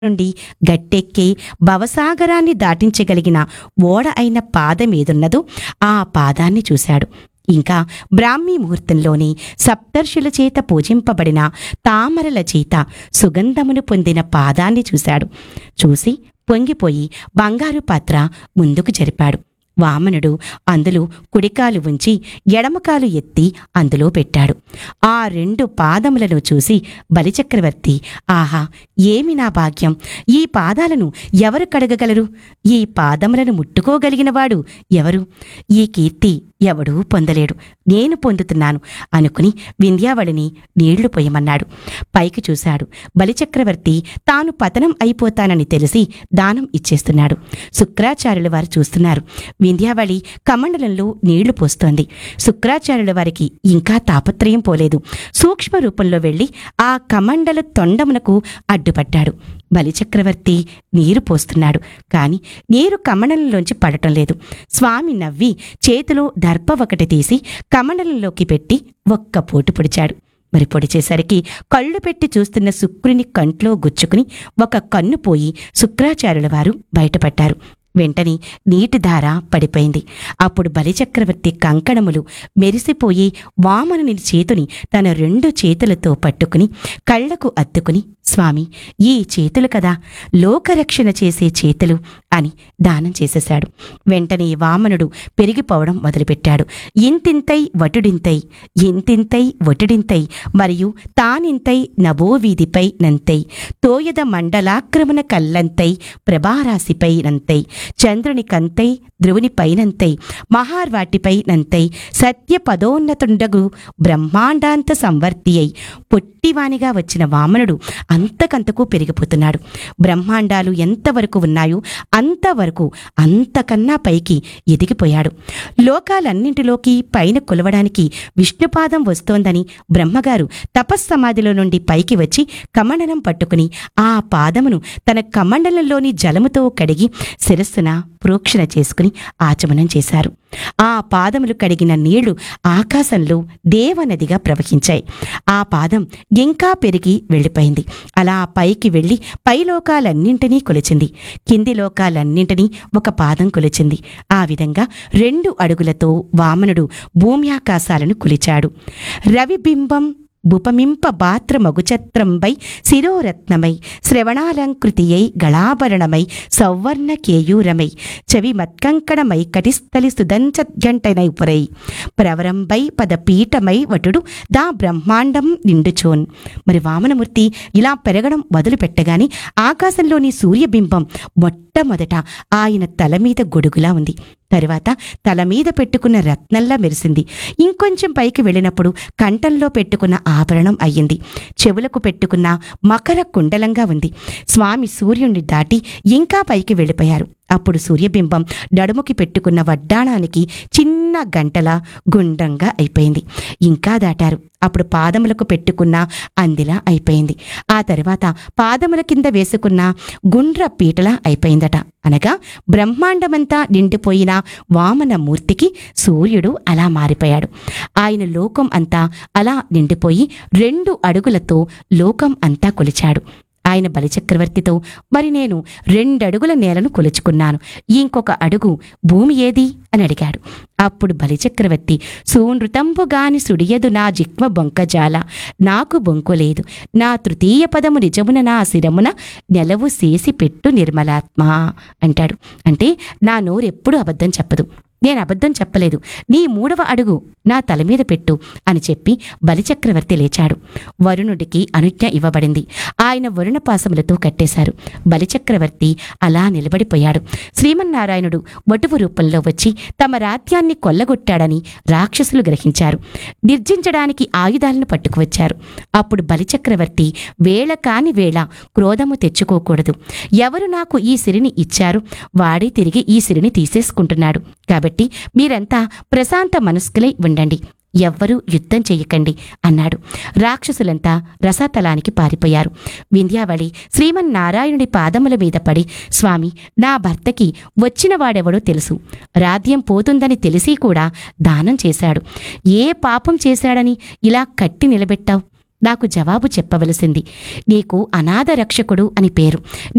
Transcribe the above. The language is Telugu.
నుండి గట్టెక్కి భవసాగరాన్ని దాటించగలిగిన ఓడ అయిన పాదం ఏదున్నదో ఆ పాదాన్ని చూశాడు ఇంకా బ్రాహ్మీ ముహూర్తంలోని సప్తర్షుల చేత పూజింపబడిన తామరల చేత సుగంధమును పొందిన పాదాన్ని చూశాడు చూసి పొంగిపోయి బంగారు పాత్ర ముందుకు జరిపాడు వామనుడు అందులో కుడికాలు ఉంచి ఎడమకాలు ఎత్తి అందులో పెట్టాడు ఆ రెండు పాదములను చూసి బలిచక్రవర్తి ఆహా ఏమి నా భాగ్యం ఈ పాదాలను ఎవరు కడగగలరు ఈ పాదములను ముట్టుకోగలిగినవాడు ఎవరు ఈ కీర్తి ఎవడూ పొందలేడు నేను పొందుతున్నాను అనుకుని వింధ్యావళిని నీళ్లు పోయమన్నాడు పైకి చూశాడు బలిచక్రవర్తి తాను పతనం అయిపోతానని తెలిసి దానం ఇచ్చేస్తున్నాడు శుక్రాచార్యుల వారు చూస్తున్నారు వింధ్యావళి కమండలంలో నీళ్లు పోస్తోంది శుక్రాచార్యుల వారికి ఇంకా తాపత్రయం పోలేదు సూక్ష్మ రూపంలో వెళ్లి ఆ కమండల తొండమునకు అడ్డుపడ్డాడు బలిచక్రవర్తి నీరు పోస్తున్నాడు కాని నీరు కమండలంలోంచి పడటం లేదు స్వామి నవ్వి చేతిలో దర్ప ఒకటి తీసి కమండలంలోకి పెట్టి ఒక్క పోటు పొడిచాడు మరి పొడిచేసరికి కళ్ళు పెట్టి చూస్తున్న శుక్రుని కంట్లో గుచ్చుకుని ఒక కన్ను పోయి శుక్రాచార్యుల వారు బయటపడ్డారు వెంటనే నీటి ధార పడిపోయింది అప్పుడు బలిచక్రవర్తి కంకణములు మెరిసిపోయి వామనుని చేతుని తన రెండు చేతులతో పట్టుకుని కళ్లకు అత్తుకుని స్వామి ఈ చేతులు కదా లోకరక్షణ చేసే చేతులు అని దానం చేసేశాడు వెంటనే వామనుడు పెరిగిపోవడం మొదలుపెట్టాడు ఇంతింతై వటుడింతై ఇంతింతై వటుడింతై మరియు తానింతై నభోవీధిపై నంతై తోయద మండలాక్రమణ కల్లంతై ప్రభారాశిపై నంతై చంద్రుని కంతై ధ్రువుని పైనంతై మహార్వాటిపై నంతై సత్య పదోన్నతుండగు బ్రహ్మాండాంత సంవర్తి అయి పొట్టివానిగా వచ్చిన వామనుడు అంతకంతకు పెరిగిపోతున్నాడు బ్రహ్మాండాలు ఎంతవరకు ఉన్నాయో అంతవరకు అంతకన్నా పైకి ఎదిగిపోయాడు లోకాలన్నింటిలోకి పైన కొలవడానికి విష్ణుపాదం వస్తోందని బ్రహ్మగారు తపస్సమాధిలో నుండి పైకి వచ్చి కమండలం పట్టుకుని ఆ పాదమును తన కమండలంలోని జలముతో కడిగి శిరస్సున ప్రోక్షణ చేసుకుని ఆచమనం చేశారు ఆ పాదములు కడిగిన నీళ్లు ఆకాశంలో దేవనదిగా ప్రవహించాయి ఆ పాదం ఇంకా పెరిగి వెళ్ళిపోయింది అలా పైకి వెళ్ళి పై లోకాలన్నింటినీ కొలిచింది కింది లోకాలన్నింటినీ ఒక పాదం కొలిచింది ఆ విధంగా రెండు అడుగులతో వామనుడు భూమ్యాకాశాలను కొలిచాడు రవిబింబం బుపమింప బాత్ర మగుచత్రంబై శిరోరత్నమై శ్రవణాలంకృతియై గళాభరణమై సౌవర్ణ కేయూరమై చెవి మత్కంకణమై కటిస్థలి సుదంచంటనై పురై ప్రవరంబై పదపీఠమై వటుడు దా బ్రహ్మాండం నిండుచోన్ మరి వామనమూర్తి ఇలా పెరగడం మొదలు పెట్టగానే ఆకాశంలోని సూర్యబింబం మొట్టమొదట ఆయన తల మీద గొడుగులా ఉంది తరువాత తల మీద పెట్టుకున్న రత్నంలా మెరిసింది ఇంకొంచెం పైకి వెళ్ళినప్పుడు కంఠంలో పెట్టుకున్న ఆభరణం అయ్యింది చెవులకు పెట్టుకున్న మకర కుండలంగా ఉంది స్వామి సూర్యుణ్ణి దాటి ఇంకా పైకి వెళ్ళిపోయారు అప్పుడు సూర్యబింబం నడుముకి పెట్టుకున్న వడ్డాణానికి చిన్న గంటల గుండ్రంగా అయిపోయింది ఇంకా దాటారు అప్పుడు పాదములకు పెట్టుకున్న అందిలా అయిపోయింది ఆ తర్వాత పాదముల కింద వేసుకున్న గుండ్ర పీటలా అయిపోయిందట అనగా బ్రహ్మాండమంతా నిండిపోయిన వామన మూర్తికి సూర్యుడు అలా మారిపోయాడు ఆయన లోకం అంతా అలా నిండిపోయి రెండు అడుగులతో లోకం అంతా కొలిచాడు ఆయన బలిచక్రవర్తితో మరి నేను రెండడుగుల నేలను కొలుచుకున్నాను ఇంకొక అడుగు భూమి ఏది అని అడిగాడు అప్పుడు బలిచక్రవర్తి సూనృతంబుగాని సుడియదు నా జిక్మ బొంకజాల నాకు బొంకులేదు నా తృతీయ పదము నిజమున నా శిరమున నెలవు చేసి పెట్టు నిర్మలాత్మ అంటాడు అంటే నా నోరెప్పుడు అబద్ధం చెప్పదు నేను అబద్ధం చెప్పలేదు నీ మూడవ అడుగు నా తల మీద పెట్టు అని చెప్పి బలిచక్రవర్తి లేచాడు వరుణుడికి అనుజ్ఞ ఇవ్వబడింది ఆయన వరుణపాసములతో కట్టేశారు బలిచక్రవర్తి అలా నిలబడిపోయాడు శ్రీమన్నారాయణుడు వటువు రూపంలో వచ్చి తమ రాత్యాన్ని కొల్లగొట్టాడని రాక్షసులు గ్రహించారు నిర్జించడానికి ఆయుధాలను పట్టుకువచ్చారు అప్పుడు బలిచక్రవర్తి వేళ కాని వేళ క్రోధము తెచ్చుకోకూడదు ఎవరు నాకు ఈ సిరిని ఇచ్చారు వాడే తిరిగి ఈ సిరిని తీసేసుకుంటున్నాడు కాబట్టి మీరంతా ప్రశాంత మనస్కులై ఉండండి ఎవ్వరూ యుద్ధం చెయ్యకండి అన్నాడు రాక్షసులంతా రసతలానికి పారిపోయారు వింధ్యావళి శ్రీమన్నారాయణుడి పాదముల మీద పడి స్వామి నా భర్తకి వచ్చిన వాడెవడో తెలుసు రాధ్యం పోతుందని తెలిసి కూడా దానం చేశాడు ఏ పాపం చేశాడని ఇలా కట్టి నిలబెట్టావు నాకు జవాబు చెప్పవలసింది నీకు అనాథ రక్షకుడు అని పేరు